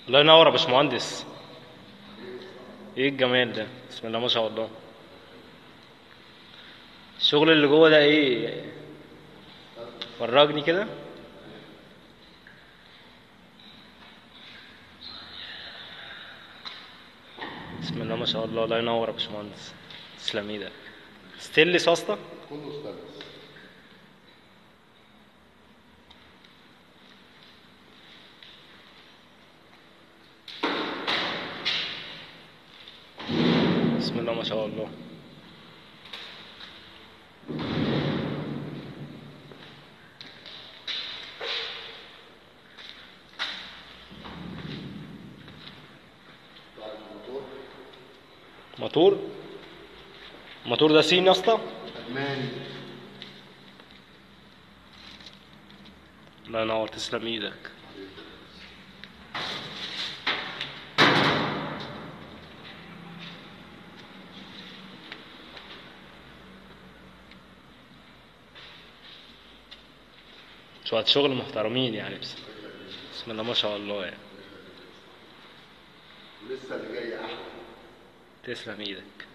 الله ينور يا باشمهندس ايه الجمال ده بسم الله ما شاء الله الشغل اللي جوه ده ايه فرجني كده بسم الله ما شاء الله الله ينور يا باشمهندس تسلم ايدك ستيلس يا اسطى كله ستانلس بسم الله ما شاء الله بعد الموتور موتور موتور ده صيني يا اسطى الماني الله ينور تسلم ايدك شوية شغل محترمين يعني بس بسم الله ما شاء الله يعني لسه اللي جاي احلى تسلم ايدك